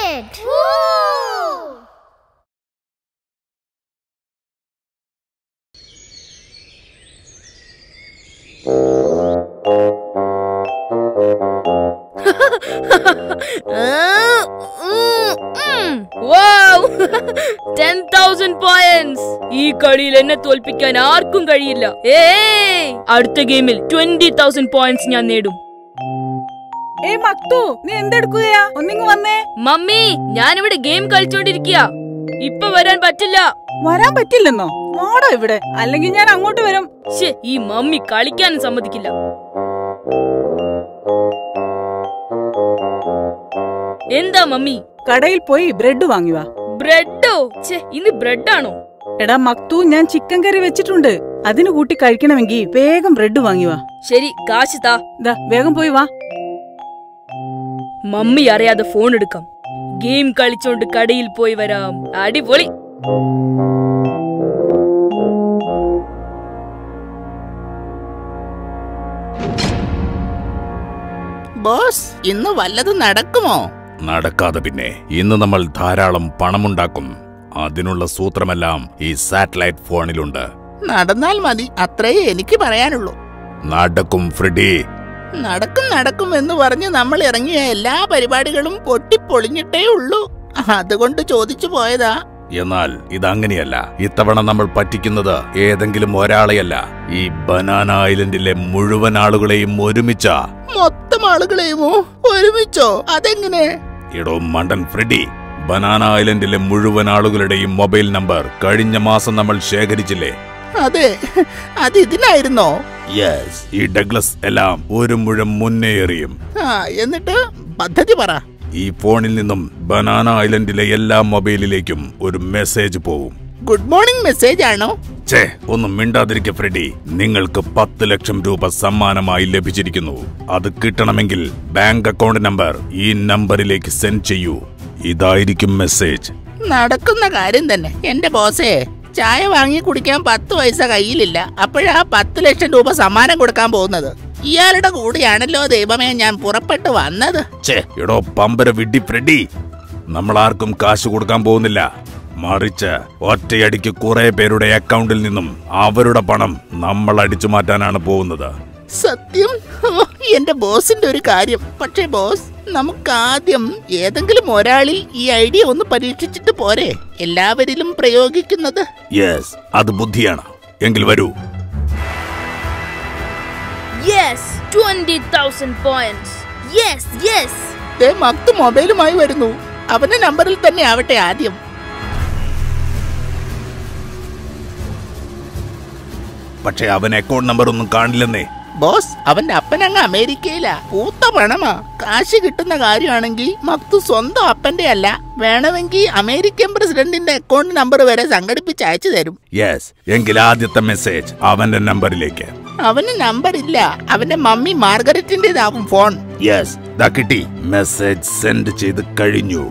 it! Woo! Ten thousand points ഈ കളിയിൽ എന്നെ തോൽപ്പിക്കാൻ ആർക്കും കഴിയില്ല ഏയ് അടുത്ത ഗെയിമിൽ ട്വന്റി തൗസൻഡ് പോയിന്റ്സ് ഞാൻ നേടും ഏ മക്തു നീ എന്തെടുക്കുകയാ ഒന്നിങ്ങ് വന്നേ മമ്മി ഞാനിവിടെ ഗെയിം കളിച്ചോണ്ടിരിക്കുക ഇപ്പൊ വരാൻ പറ്റില്ല വരാൻ പറ്റില്ലെന്നോ വാടോ ഇവിടെ അല്ലെങ്കിൽ ഞാൻ അങ്ങോട്ട് വരും ശ്ശേ, ഈ മമ്മി കളിക്കാനും സമ്മതിക്കില്ല എന്താ മമ്മി കടയിൽ പോയി ബ്രെഡ് വാങ്ങി വാ ബ്രെഡോ ഛേ ഇന്ന് ബ്രെഡാണോ എടാ മക്തു ഞാൻ ചിക്കൻ കറി വെച്ചിട്ടുണ്ട് അതിന് കൂട്ടി കഴിക്കണമെങ്കിൽ വേഗം ബ്രെഡ് വാങ്ങി വാ ശരി കാശ് താ ദാ വേഗം പോയി വാ മമ്മി അറിയാതെ ഫോൺ എടുക്കാം ഗെയിം കളിച്ചോണ്ട് കടയിൽ പോയി വരാം അടിപൊളി ബോസ് ഇന്ന് വല്ലതും നടക്കുമോ നടക്കാതെ പിന്നെ ഇന്ന് നമ്മൾ ധാരാളം പണമുണ്ടാക്കും അതിനുള്ള സൂത്രമെല്ലാം ഈ സാറ്റലൈറ്റ് ഫോണിലുണ്ട് നടന്നാൽ മതി അത്രേ എനിക്ക് പറയാനുള്ളൂ നടക്കും ഫ്രെഡി നടക്കും നടക്കും എന്ന് പറഞ്ഞ് നമ്മൾ ഇറങ്ങിയ എല്ലാ പരിപാടികളും പൊട്ടിപ്പൊളിഞ്ഞിട്ടേ ഉള്ളൂ അതുകൊണ്ട് ചോദിച്ചു പോയതാ എന്നാൽ ഇതങ്ങനെയല്ല ഇത്തവണ നമ്മൾ പറ്റിക്കുന്നത് ഏതെങ്കിലും ഒരാളെയല്ല ഈ ബനാന ഐലൻഡിലെ മുഴുവൻ ആളുകളെയും ഒരുമിച്ച മൊത്തം ആളുകളെയുമോ ഒരുമിച്ചോ അതെങ്ങനെ ഇടോ മണ്ടൻ ഫ്രെഡി ബനാന ഐലൻഡിലെ മുഴുവൻ ആളുകളുടെയും മൊബൈൽ നമ്പർ കഴിഞ്ഞ മാസം നമ്മൾ ശേഖരിച്ചില്ലേ അതെ അത് ഇതിനായിരുന്നോ യെസ് ഈ ഡഗ്ലസ് എല്ലാം ഒരു മുഴം മുന്നേ എറിയും ആ എന്നിട്ട് പദ്ധതി പറ ഈ ഫോണിൽ നിന്നും ബനാന ഐലൻഡിലെ എല്ലാ മൊബൈലിലേക്കും ഒരു മെസ്സേജ് പോവും ഗുഡ് മോർണിംഗ് മെസ്സേജ് ആണോ ഛേ ഒന്നും മിണ്ടാതിരിക്കെ ഫ്രെഡി നിങ്ങൾക്ക് പത്ത് ലക്ഷം രൂപ സമ്മാനമായി ലഭിച്ചിരിക്കുന്നു അത് കിട്ടണമെങ്കിൽ ബാങ്ക് അക്കൗണ്ട് നമ്പർ ഈ നമ്പറിലേക്ക് സെൻഡ് ചെയ്യൂ ഇതായിരിക്കും മെസ്സേജ് നടക്കുന്ന കാര്യം തന്നെ എന്റെ ബോസേ ചായ വാങ്ങി കുടിക്കാൻ പത്ത് പൈസ കയ്യിലില്ല അപ്പോഴാ പത്ത് ലക്ഷം രൂപ സമ്മാനം കൊടുക്കാൻ പോകുന്നത് ഇയാളുടെ കൂടെയാണല്ലോ ദൈവമേ ഞാൻ പുറപ്പെട്ടു വന്നത് ഛേ എടോ പമ്പര വിഡ്ഡി ഫ്രെഡി നമ്മൾ ആർക്കും കാശ് കൊടുക്കാൻ പോകുന്നില്ല മറിച്ച് ഒറ്റയടിക്ക് കുറെ പേരുടെ അക്കൗണ്ടിൽ നിന്നും അവരുടെ പണം നമ്മൾ അടിച്ചു മാറ്റാനാണ് പോകുന്നത് സത്യം ഓ, എന്റെ ബോസിന്റെ ഒരു കാര്യം പക്ഷേ ബോസ് നമുക്ക് ആദ്യം ഏതെങ്കിലും ഒരാളിൽ ഈ ഐഡിയ ഒന്ന് പരീക്ഷിച്ചിട്ട് പോരെ എല്ലാവരിലും പ്രയോഗിക്കുന്നത് യെസ് അത് ബുദ്ധിയാണ് എങ്കിൽ വരൂ yes twenty thousand points yes yes ദേ മക്ത് മൊബൈലുമായി വരുന്നു അവന്റെ നമ്പറിൽ തന്നെ ആവട്ടെ ആദ്യം പക്ഷെ അവൻ അക്കൗണ്ട് നമ്പർ ഒന്നും കാണില്ലെന്നേ ബോസ് അവന്റെ അപ്പനങ്ങ് അമേരിക്കയിലാ പൂത്ത പണമാ കാശ് കിട്ടുന്ന കാര്യമാണെങ്കിൽ മക്തു സ്വന്തം അപ്പന്റെ അല്ല വേണമെങ്കിൽ അമേരിക്കൻ പ്രസിഡന്റിന്റെ അക്കൗണ്ട് നമ്പർ വരെ സംഘടിപ്പിച്ച് അയച്ചു തരും യെസ് എങ്കിൽ ആദ്യത്തെ മെസ്സേജ് അവന്റെ നമ്പറിലേക്ക് അവന് നമ്പർ ഇല്ല അവന്റെ മമ്മി മാർഗരറ്റിന്റേതാവും ഫോൺ യെസ് ദാ കിട്ടി മെസ്സേജ് സെൻഡ് ചെയ്ത് കഴിഞ്ഞു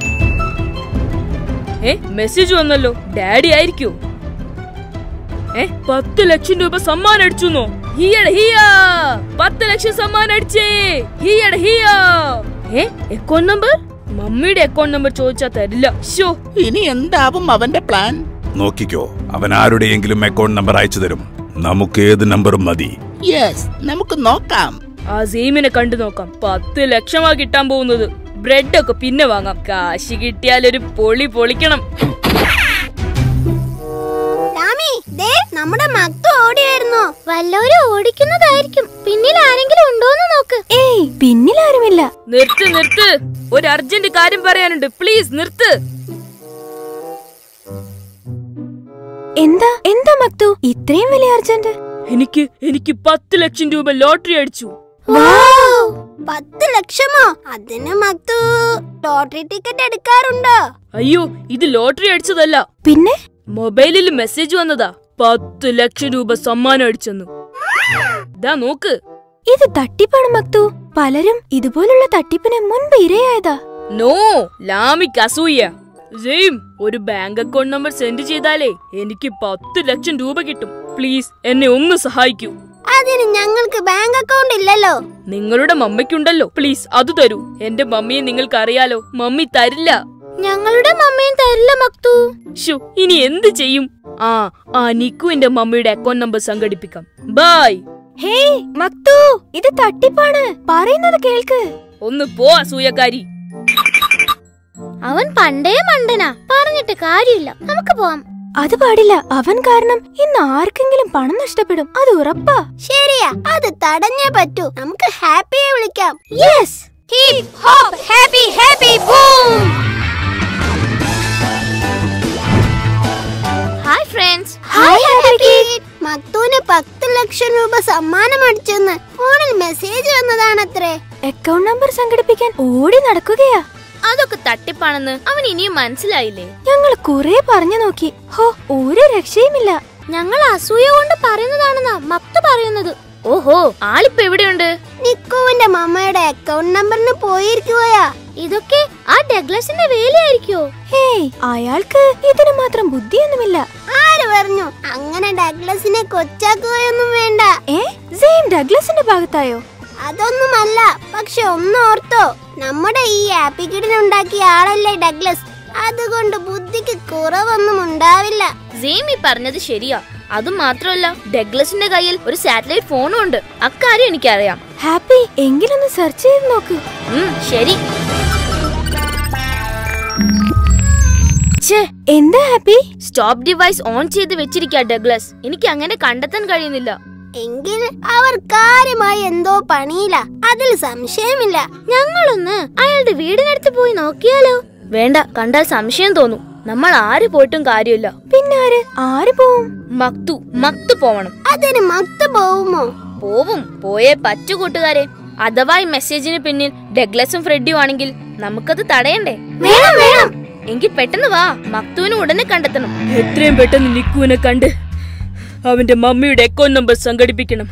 ഏ മെസ്സേജ് വന്നല്ലോ ഡാഡി ആയിരിക്കോ ഏ പത്ത് ലക്ഷം രൂപ സമ്മാനം അടിച്ചുന്നോ ഹിയട ഹിയാ പത്ത് ലക്ഷം സമ്മാനം അടിച്ചേ ഹിയട ഹിയാ ഏ അക്കൗണ്ട് നമ്പർ മമ്മിയുടെ അക്കൗണ്ട് നമ്പർ ചോദിച്ചാ തരില്ല ഷോ ഇനി എന്താവും അവന്റെ പ്ലാൻ നോക്കിക്കോ അവൻ ആരുടെയെങ്കിലും അക്കൗണ്ട് നമ്പർ അയച്ചു തരും നമുക്ക് ഏത് നമ്പറും മതി യെസ് നമുക്ക് നോക്കാം ആ സെയിമിനെ കണ്ടു നോക്കാം പത്ത് ലക്ഷമാ കിട്ടാൻ പോകുന്നത് ബ്രെഡ് ഒക്കെ പിന്നെ വാങ്ങാം കാശ് കിട്ടിയാൽ ഒരു പൊളി പൊളിക്കണം രാമി ദേ നമ്മുടെ മക്ക ഓടി വരുന്നു വല്ലവരും ഓടിക്കുന്നതായിരിക്കും പിന്നിൽ ആരെങ്കിലും ഉണ്ടോന്ന് നോക്ക് ഏയ് പിന്നിലാരുമില്ല നിർത്ത് നിർത്ത് ഒരു അർജന്റ് കാര്യം പറയാനുണ്ട് പ്ലീസ് നിർത്ത് എന്താ എന്താ മക്തു ഇത്രയും വലിയ അർജന്റ് എനിക്ക് എനിക്ക് പത്ത് ലക്ഷം രൂപ ലോട്ടറി അടിച്ചു വൗ! പത്ത് ലക്ഷമോ അതിന് മക്തു ലോട്ടറി ടിക്കറ്റ് എടുക്കാറുണ്ടോ അയ്യോ ഇത് ലോട്ടറി അടിച്ചതല്ല പിന്നെ മൊബൈലിൽ മെസ്സേജ് വന്നതാ പത്ത് ലക്ഷം രൂപ സമ്മാനം അടിച്ചെന്നു ദാ നോക്ക് ഇത് തട്ടിപ്പാണ് മക്തു പലരും ഇതുപോലുള്ള തട്ടിപ്പിന് മുൻപ് ഇരയായതാ നോ ലാമിക്ക് അസൂയ സെയിം ഒരു ബാങ്ക് അക്കൗണ്ട് നമ്പർ സെൻഡ് ചെയ്താലേ എനിക്ക് പത്ത് ലക്ഷം രൂപ കിട്ടും പ്ലീസ് എന്നെ ഒന്ന് സഹായിക്കൂ അതിന് ഞങ്ങൾക്ക് ബാങ്ക് അക്കൗണ്ട് ഇല്ലല്ലോ നിങ്ങളുടെ മമ്മിക്കുണ്ടല്ലോ പ്ലീസ് അത് തരൂ എന്റെ മമ്മിയെ നിങ്ങൾക്ക് അറിയാലോ മമ്മി തരില്ല ഞങ്ങളുടെ മമ്മിയും തരില്ല മക്തു ഷു ഇനി എന്ത് ചെയ്യും ആ ആ നിക്കുവിന്റെ മമ്മിയുടെ അക്കൗണ്ട് നമ്പർ സംഘടിപ്പിക്കാം ബൈ ഹേയ് മക്തു ഇത് തട്ടിപ്പാണ് പറയുന്നത് കേൾക്ക് ഒന്ന് പോ അസൂയക്കാരി അവൻ പണ്ടേ മണ്ടനാ പറഞ്ഞിട്ട് കാര്യമില്ല നമുക്ക് പോവാം അത് പാടില്ല അവൻ കാരണം ഇന്ന് ആർക്കെങ്കിലും പണം നഷ്ടപ്പെടും അത് ഉറപ്പാ ശരിയാ അത് തടഞ്ഞേ പറ്റൂ നമുക്ക് ഹാപ്പിയെ വിളിക്കാം yes hip hop happy happy boom hi friends hi happy മക്തൂന് പത്ത് ലക്ഷം രൂപ സമ്മാനം അടിച്ചെന്ന് ഫോണിൽ മെസ്സേജ് വന്നതാണത്രേ അക്കൗണ്ട് നമ്പർ സംഘടിപ്പിക്കാൻ ഓടി നടക്കുകയാ അതൊക്കെ തട്ടിപ്പാണെന്ന് അവൻ ഇനിയും മനസ്സിലായില്ലേ ഞങ്ങൾ കുറെ പറഞ്ഞു നോക്കി ഹോ ഒരു രക്ഷയുമില്ല ഞങ്ങൾ അസൂയ കൊണ്ട് പറയുന്നതാണെന്നാ മക്തു പറയുന്നത് ഓഹോ ആളിപ്പോ എവിടെയുണ്ട് നിക്കുവിന്റെ മമ്മയുടെ അക്കൗണ്ട് നമ്പറിന് പോയിരിക്കുകയാ ഇതൊക്കെ ആ ഡഗ്ലസിന്റെ വേലയായിരിക്കോ ഹേയ് അയാൾക്ക് ഇതിന് മാത്രം ബുദ്ധിയൊന്നുമില്ല ആര് പറഞ്ഞു അങ്ങനെ ഡഗ്ലസിനെ കൊച്ചാക്കുകയൊന്നും വേണ്ട ഏ സെയിം ഡഗ്ലസിന്റെ ഭാഗത്തായോ അതൊന്നുമല്ല പക്ഷെ ഒന്ന് ഓർത്തോ നമ്മുടെ ഈ ആപ്പിക്കിടിനുണ്ടാക്കിയ ആളല്ലേ ഡഗ്ലസ് അതുകൊണ്ട് ബുദ്ധിക്ക് കുറവൊന്നും ഉണ്ടാവില്ല ജെയിമി പറഞ്ഞത് ശരിയാ അതും മാത്രമല്ല ഡഗ്ലസിന്റെ കയ്യിൽ ഒരു സാറ്റലൈറ്റ് ഫോണും ഉണ്ട് അക്കാര്യം എനിക്കറിയാം ഹാപ്പി എങ്കിലൊന്ന് സെർച്ച് ചെയ്ത് നോക്ക് ഉം, ശരി എന്താ ഹാപ്പി സ്റ്റോപ്പ് ഡിവൈസ് ഓൺ ചെയ്ത് വെച്ചിരിക്കാ ഡഗ്ലസ് എനിക്ക് അങ്ങനെ കണ്ടെത്താൻ കഴിയുന്നില്ല എങ്കിൽ അവർ കാര്യമായി എന്തോ പണിയില്ല അതിൽ സംശയമില്ല ഞങ്ങളൊന്ന് അയാളുടെ വീടിനടുത്ത് പോയി നോക്കിയാലോ വേണ്ട കണ്ടാൽ സംശയം തോന്നും നമ്മൾ ആര് പോയിട്ടും കാര്യമില്ല പിന്നെ ആര് ആര് പോവും മക്തു മക്തു പോവണം അതിന് മത്ത് പോവുമോ പോവും പോയേ പറ്റു കൂട്ടുകാരെ അഥവാ ഈ മെസ്സേജിന് പിന്നിൽ ഡഗ്ലസും ഫ്രെഡിയും ആണെങ്കിൽ നമുക്കത് തടയണ്ടേ വേണം വേണം എങ്കിൽ പെട്ടെന്ന് വാ മക്തുവിനെ ഉടനെ കണ്ടെത്തണം എത്രയും പെട്ടെന്ന് നിക്കുവിനെ കണ്ട് അവന്റെ മമ്മിയുടെ അക്കൗണ്ട് നമ്പർ സംഘടിപ്പിക്കണം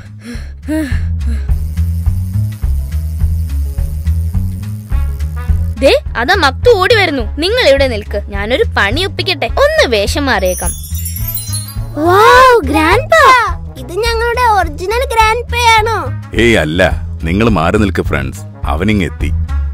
ദേ അതാ മക്തു ഓടി വരുന്നു നിങ്ങൾ ഇവിടെ നിൽക്ക് ഞാനൊരു പണി ഒപ്പിക്കട്ടെ ഒന്ന് വേഷം മാറിയേക്കാം വാവ് ഗ്രാൻഡ് ഇത് ഞങ്ങളുടെ ഒറിജിനൽ ഗ്രാൻഡ് പേ ആണോ ഏയ് അല്ല നിങ്ങൾ മാറി നിൽക്ക് ഫ്രണ്ട്സ് അവനിങ്ങെത്തി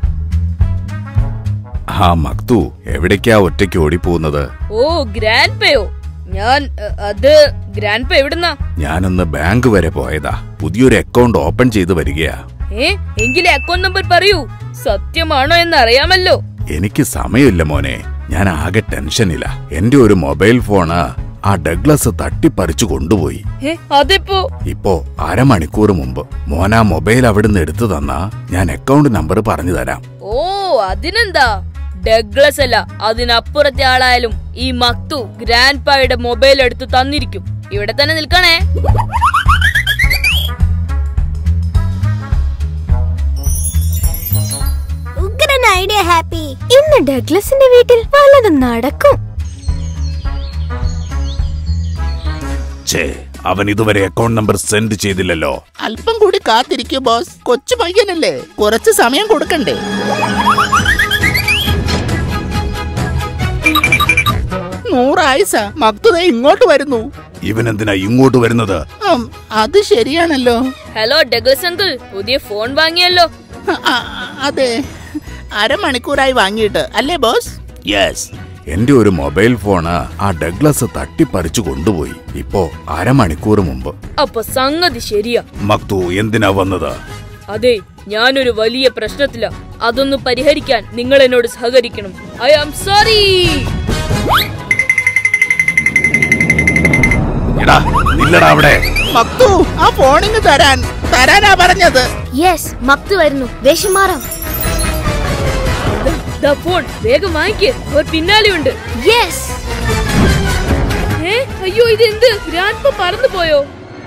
ആ മക്തു എവിടേക്കാ ഒറ്റയ്ക്ക് ഓടിപ്പോകുന്നത് ഓ ഗ്രാൻഡ് പേയോ ഞാൻ അ, അത് ഗ്രാൻഡ് പേ എവിടുന്നാ ഞാനൊന്ന് ബാങ്ക് വരെ പോയതാ പുതിയൊരു അക്കൗണ്ട് ഓപ്പൺ ചെയ്ത് വരികയാ ഏ എങ്കിലെ അക്കൗണ്ട് നമ്പർ പറയൂ സത്യമാണോ എന്ന് അറിയാമല്ലോ എനിക്ക് സമയമില്ല മോനെ ഞാൻ ആകെ ടെൻഷനില്ല എന്റെ ഒരു മൊബൈൽ ഫോണ് ആ ഡഗ്ലസ് തട്ടിപ്പറിച്ചു കൊണ്ടുപോയി ഏ അതെപ്പോ ഇപ്പോ അരമണിക്കൂർ മുമ്പ് മോൻ ആ മൊബൈൽ അവിടുന്ന് എടുത്തു തന്നാ ഞാൻ അക്കൗണ്ട് നമ്പർ പറഞ്ഞു തരാം ഓ അതിനെന്താ ഡഗ്ലസ് അല്ല അതിനപ്പുറത്തെ ആളായാലും ഈ മക്തു ഗ്രാൻഡ് പായുടെ മൊബൈൽ എടുത്ത് തന്നിരിക്കും ഇവിടെ തന്നെ നിൽക്കണേ ഉഗ്രൻ ഐഡിയ ഹാപ്പി ഇന്ന് ഡഗ്ലസിന്റെ വീട്ടിൽ വല്ലതും നടക്കും ഛേ അവൻ ഇതുവരെ അക്കൗണ്ട് നമ്പർ സെൻഡ് ചെയ്തില്ലല്ലോ അല്പം കൂടി കാത്തിരിക്കൂ ബോസ് കൊച്ചു പയ്യനല്ലേ കുറച്ച് സമയം കൊടുക്കണ്ടേ നൂറായുസ മക്തുത ഇങ്ങോട്ട് വരുന്നു ഇവൻ എന്തിനാ ഇങ്ങോട്ട് വരുന്നത് ഉം, അത് ശരിയാണല്ലോ ഹലോ ഡഗ്ലസ് അങ്കിൾ പുതിയ ഫോൺ വാങ്ങിയല്ലോ അ- അ- അതെ അരമണിക്കൂറായി വാങ്ങിയിട്ട് അല്ലേ ബോസ് യെസ് എന്റെ ഒരു മൊബൈൽ ഫോണ് ആ ഡഗ്ലസ് തട്ടിപ്പറിച്ചു കൊണ്ടുപോയി ഇപ്പോ അരമണിക്കൂർ മുമ്പ് അപ്പൊ സംഗതി ശരിയാ മക്തു എന്തിനാ വന്നത് അതെ ഞാനൊരു വലിയ പ്രശ്നത്തില അതൊന്ന് പരിഹരിക്കാൻ നിങ്ങൾ എന്നോട് സഹകരിക്കണം ഐ ആം സോറി എടാ നില്ലടാ അവിടെ മക്തു ആ ഫോണിന് തരാൻ തരാനാ പറഞ്ഞത് യെസ് മക്തു വരുന്നു വേഷം മാറാം ദാ ഫോൺ വേഗം വാങ്ങിക്ക് അവർ പിന്നാലെയുണ്ട് യെസ് ഏ അയ്യോ ഇതെന്ത് ഗ്രാൻഡ് പറന്നു പോയോ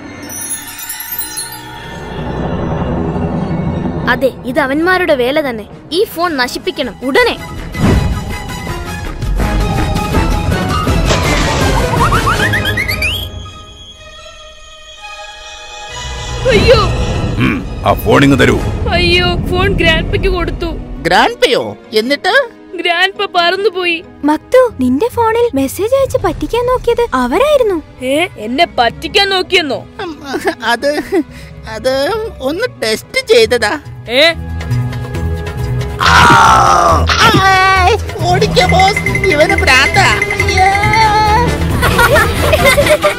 അതെ ഇത് അവന്മാരുടെ വേല തന്നെ ഈ ഫോൺ നശിപ്പിക്കണം ഉടനെ അയ്യോ ഉം, ആ ഫോണിങ് തരൂ അയ്യോ ഫോൺ ഗ്രാൻഡ്പയ്ക്ക് കൊടുത്തു ഗ്രാൻഡ് പേയോ എന്നിട്ട് ഗ്രാൻഡ്പ പറന്നുപോയി മക്തു നിന്റെ ഫോണിൽ മെസ്സേജ് അയച്ച് പറ്റിക്കാൻ നോക്കിയത് അവരായിരുന്നു ഏ എന്നെ പറ്റിക്കാൻ നോക്കിയെന്നോ ഉം, അത് അത് ഒന്ന് ടെസ്റ്റ് ചെയ്തതാ ഏ ആയ്, ഓടിക്കോ ബോസ് ഇവന് ഭ്രാന്താ അയ്യോ.